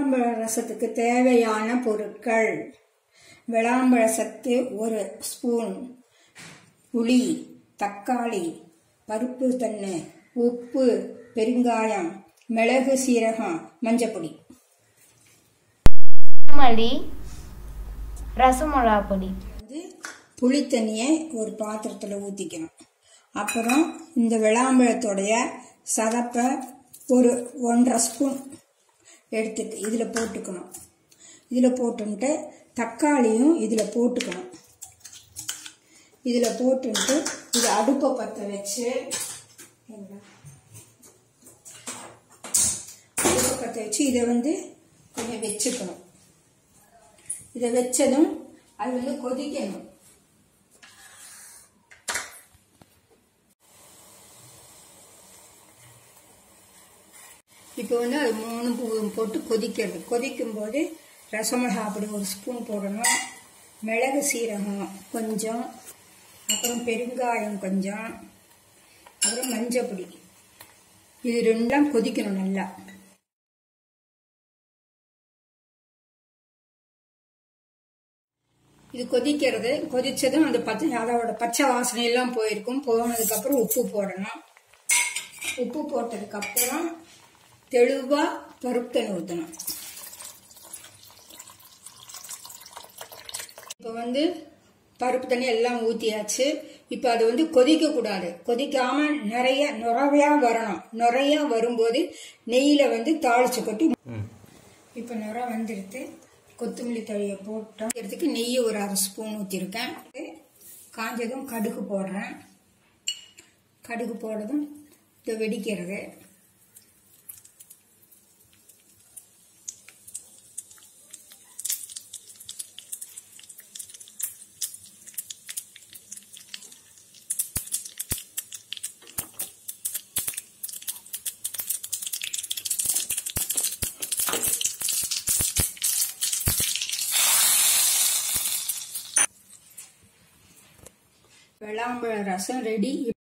விளாம்பழ ரசத்துக்கு தேவையான பொருட்கள் விளாம்பழ சத்து ஒரு ஸ்பூன் புளி தக்காளி பருப்பு தண்ணு உப்பு பெருங்காயம் மிளகு சீரகம் மஞ்சப்பொடி மல்லி ரசமிளகா பொடி வந்து புளி தண்ணியை ஒரு பாத்திரத்தில் ஊற்றிக்கணும் அப்புறம் இந்த விளாம்பழத்தோடைய சதப்பை ஒரு ஒன்றரை ஸ்பூன் எடுத்துட்டு இதில் போட்டுக்கணும் இதில் போட்டுன்ட்டு தக்காளியும் இதில் போட்டுக்கணும் இதில் போட்டுன்ட்டு இது அடுப்பை பற்ற வச்சு அடுப்பை பற்ற வச்சு இதை வந்து கொஞ்சம் வச்சுக்கணும் இதை வச்சதும் அது வந்து கொதிக்கணும் இப்போ வந்து அது மூணு பூவும் போட்டு கொதிக்கிறது கொதிக்கும் போது ரசமிளகா அப்படி ஒரு ஸ்பூன் போடணும் மிளகு சீரகம் கொஞ்சம் அப்புறம் பெருங்காயம் கொஞ்சம் அப்புறம் மஞ்சப்பொடி இது ரெண்டும் கொதிக்கணும் நல்லா இது கொதிக்கிறது கொதிச்சதும் அந்த பச்சை அதோட பச்சை வாசனை எல்லாம் போயிருக்கும் போனதுக்கு அப்புறம் உப்பு போடணும் உப்பு போட்டதுக்கு அப்புறம் தெளிவா பருப்பு தண்ணி ஊற்றணும் இப்போ வந்து பருப்பு தண்ணி எல்லாம் ஊற்றியாச்சு இப்போ அது வந்து கொதிக்க கூடாது கொதிக்காம நிறைய நுறவையா வரணும் நுறைய வரும்போது நெய்யில வந்து தாளிச்சு கொட்டி இப்போ நுர வந்துடுத்து கொத்தமல்லி தழையை போட்டோம் இதுக்கு நெய் ஒரு அரை ஸ்பூன் ஊற்றிருக்கேன் காஞ்சதும் கடுகு போடுறேன் கடுகு போடுறதும் இதை வெடிக்கிறது விளாம்பழ ரசம் ரெடி